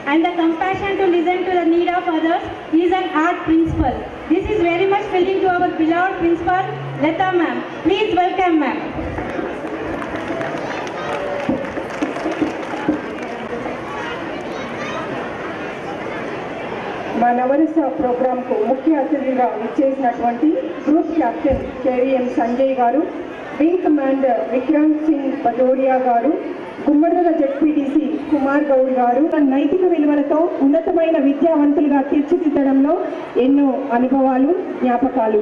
and the compassion to listen to the need of others is an art principle. This is very much fitting to our beloved principal, Lata ma'am. Please welcome ma'am. మా నవరస ప్రోగ్రాంకు ముఖ్య అతిథిగా ఇచ్చేసినటువంటి group captain KVM Sanjay garu wing commander Vikrant Singh Bajodia garu Gummadidala ZPTC Kumar Goud గారు తన నైతిక విలువలతో ఉన్నతమైన విద్యావంతులుగా తీర్చిదిద్దడంలో ఎన్నో అనుభవాలు జ్ఞాపకాలు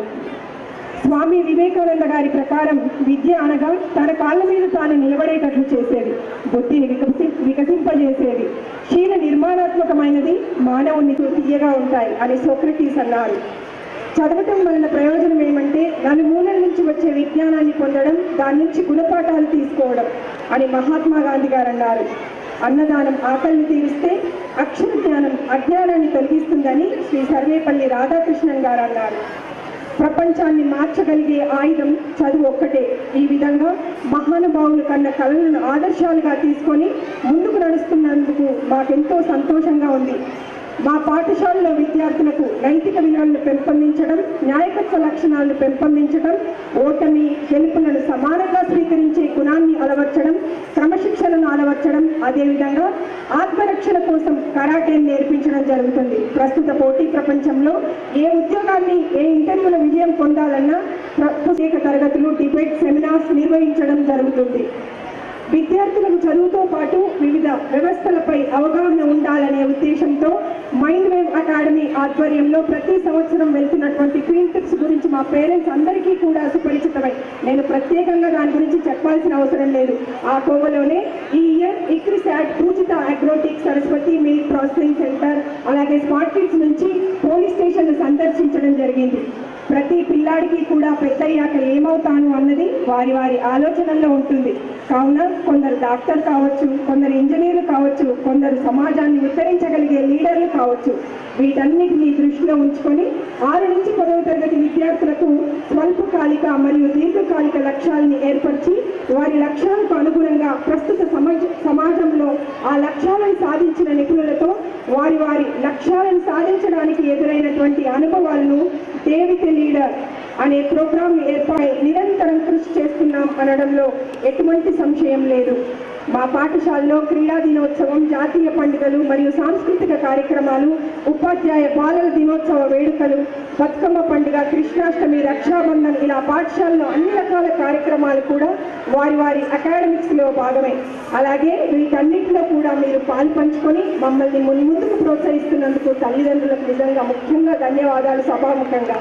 స్వామి వివేకానంద గారి ప్రకారం విద్య అనగా తన కాళ్ళ మీద తాను నిలబడేటట్లు చేసేది బుద్ధిని వికసి వికసింపజేసేది శీల నిర్మాణాత్మకమైనది మానవుని తీయగా ఉంటాయి అని సోక్రటీస్ అన్నారు చదవటం వలన ప్రయోజనం ఏమంటే నలుమూలల నుంచి వచ్చే విజ్ఞానాన్ని పొందడం దాని నుంచి గుణపాఠాలు తీసుకోవడం అని మహాత్మా గాంధీ గారు అన్నారు అన్నదానం ఆకలిని తీరిస్తే అక్షర జ్ఞానం అజ్ఞానాన్ని తొలగిస్తుందని శ్రీ సర్వేపల్లి రాధాకృష్ణన్ గారు అన్నారు ప్రపంచాన్ని మార్చగలిగే ఆయుధం చదువు ఒక్కటే ఈ విధంగా మహానుభావులు కన్న కళలను ఆదర్శాలుగా తీసుకొని ముందుకు నడుస్తున్నందుకు మాకెంతో సంతోషంగా ఉంది మా పాఠశాలలో విద్యార్థులకు నైతిక విలువలను పెంపొందించడం న్యాయకత్వ లక్షణాలను పెంపొందించడం ఓటమి గెలుపులను సమానంగా స్వీకరించే గుణాన్ని అలవర్చడం క్రమశిక్షణను అలవర్చడం అదేవిధంగా ఆత్మరక్షణ కోసం కరాటేని నేర్పించడం జరుగుతుంది ప్రస్తుత పోటీ ప్రపంచంలో ఏ ఉద్యోగాన్ని ఏ ఇంటర్వ్యూల విజయం పొందాలన్నా ప్ర- ప్రత్యేక తరగతులు డిబేట్ సెమినార్స్ నిర్వహించడం జరుగుతుంది విద్యార్థులకు చదువుతో పాటు వివిధ వ్యవస్థలపై అవగాహన ఉండాలనే ఉద్దేశంతో మైండ్ వేవ్ అకాడమీ ఆధ్వర్యంలో ప్రతి సంవత్సరం వెళ్తున్నటువంటి ఫీల్డ్ ట్రిప్స్ గురించి మా పేరెంట్స్ అందరికీ కూడా సుపరిచితమై నేను ప్రత్యేకంగా దాని గురించి చెప్పాల్సిన అవసరం లేదు ఆ కోవలోనే ఈ ఇయర్ ఇక్రిసాట్ పూజిత అగ్రోటిక్ సరస్వతి మిల్క్ ప్రాసెసింగ్ సెంటర్ అలాగే స్మార్ట్ కిడ్స్ నుంచి పోలీస్ స్టేషన్ సందర్శించడం జరిగింది ప్రతి పిల్లాడికి కూడా పెద్దయ్యాక ఏమవుతాను అన్నది వారి వారి ఆలోచనల్లో ఉంటుంది కావున కొందరు డాక్టర్ కావచ్చు కొందరు ఇంజనీర్లు కావచ్చు కొందరు సమాజాన్ని ఉద్ధరించగలిగే లీడర్లు కావచ్చు వీటన్నిటిని దృష్టిలో ఉంచుకొని ఆరు నుంచి పదవ తరగతి విద్యార్థులకు స్వల్పకాలిక మరియు దీర్ఘకాలిక లక్ష్యాలని ఏర్పరిచి వారి లక్ష్యాలకు అనుగుణంగా ప్రస్తుత సమాజ సమాజంలో ఆ లక్ష్యాలను సాధించిన నిపుణులతో వారి వారి లక్ష్యాలను సాధించడానికి ఎదురైనటువంటి అనుభవాలను దేవిత లీడర్ అనే ప్రోగ్రాం ఏర్పాటు నిరంతరం కృషి చేస్తున్నాం అనడంలో ఎటువంటి సంశయం లేదు మా పాఠశాలలో క్రీడా దినోత్సవం జాతీయ పండుగలు మరియు సాంస్కృతిక కార్యక్రమాలు ఉపాధ్యాయ బాలల దినోత్సవ వేడుకలు బతుకమ్మ పండుగ కృష్ణాష్టమి రక్షాబంధన్ ఇలా పాఠశాలలో అన్ని రకాల కార్యక్రమాలు కూడా వారి వారి అకాడమిక్స్లో భాగమే అలాగే వీటన్నిటిలో కూడా మీరు పాలు పంచుకొని మమ్మల్ని మున్ముందుకు ప్రోత్సహిస్తున్నందుకు తల్లిదండ్రులకు నిజంగా ముఖ్యంగా ధన్యవాదాలు సభాముఖంగా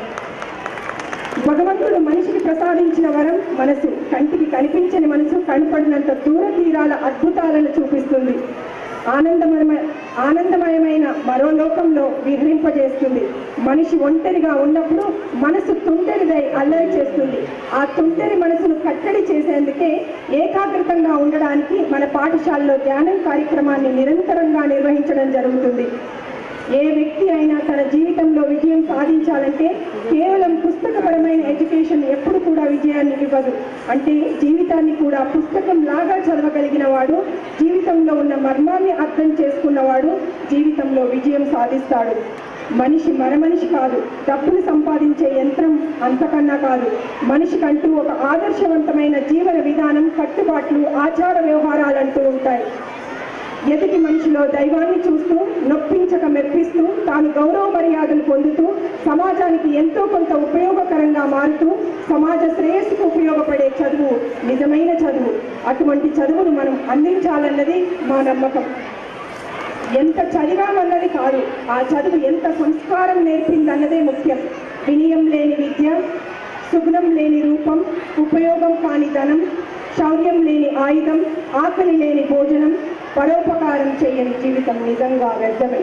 భగవంతుడు మనిషికి ప్రసాదించిన వరం మనసు కంటికి కనిపించని మనసు కనపడినంత దూర తీరాల అద్భుతాలను చూపిస్తుంది ఆనందమయమ ఆనందమయమైన మరో లోకంలో విహరింపజేస్తుంది మనిషి ఒంటరిగా ఉన్నప్పుడు మనసు తుంటరిదై అల్లరి చేస్తుంది ఆ తుంటరి మనసును కట్టడి చేసేందుకే ఏకాగ్రతంగా ఉండడానికి మన పాఠశాలలో ధ్యానం కార్యక్రమాన్ని నిరంతరంగా నిర్వహించడం జరుగుతుంది ఏ వ్యక్తి అయినా తన జీవితంలో విజయం సాధించాలంటే కేవలం పుస్తకపరమైన ఎడ్యుకేషన్ ఎప్పుడు కూడా విజయాన్ని ఇవ్వదు అంటే జీవితాన్ని కూడా పుస్తకం లాగా చదవగలిగిన వాడు జీవితంలో ఉన్న మర్మాన్ని అర్థం చేసుకున్నవాడు జీవితంలో విజయం సాధిస్తాడు మనిషి మరమనిషి కాదు డబ్బులు సంపాదించే యంత్రం అంతకన్నా కాదు మనిషికంటూ ఒక ఆదర్శవంతమైన జీవన విధానం కట్టుబాట్లు ఆచార వ్యవహారాలంటూ ఉంటాయి ఎదుటి మనిషిలో దైవాన్ని చూస్తూ నొప్పించక మెప్పిస్తూ తాను గౌరవ మర్యాదలు పొందుతూ సమాజానికి ఎంతో కొంత ఉపయోగకరంగా మారుతూ సమాజ శ్రేయస్సుకు ఉపయోగపడే చదువు నిజమైన చదువు అటువంటి చదువును మనం అందించాలన్నది మా నమ్మకం ఎంత చదివామన్నది కాదు ఆ చదువు ఎంత సంస్కారం నేర్పిందన్నదే ముఖ్యం వినయం లేని విద్య సుగుణం లేని రూపం ఉపయోగం కాని ధనం శౌర్యం లేని ఆయుధం ఆకలి లేని భోజనం పరోపకారం చేయని జీవితం నిజంగా వ్యర్థమే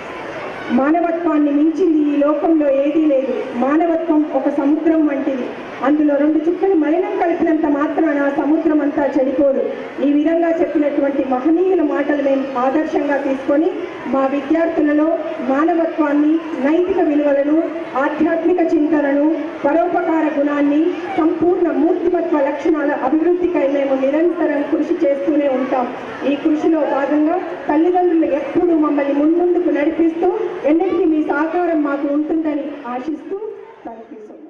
మానవత్వాన్ని మించింది ఈ లోకంలో ఏదీ లేదు మానవత్వం ఒక సముద్రం వంటిది అందులో రెండు చుక్కలు మలినం కలిపినంత మాత్రాన సముద్రం అంతా చెడిపోదు ఈ విధంగా చెప్పినటువంటి మహనీయుల మాటలు మేము ఆదర్శంగా తీసుకొని మా విద్యార్థులలో మానవత్వాన్ని నైతిక విలువలను ఆధ్యాత్మిక చింతనను పరోపకార గుణాన్ని సంపూర్ణ మూర్తిమత్వ లక్షణాల అభివృద్ధికై మేము నిరంతరం కృషి చేస్తూనే ఉంటాం ఈ కృషిలో భాగంగా తల్లిదండ్రులు ఎప్పుడూ మమ్మల్ని మున్ముందుకు నడిపిస్తూ ఎన్నిటికీ మీ సహకారం మాకు ఉంటుందని ఆశిస్తూ థ్యాంక్ యూ సో మచ్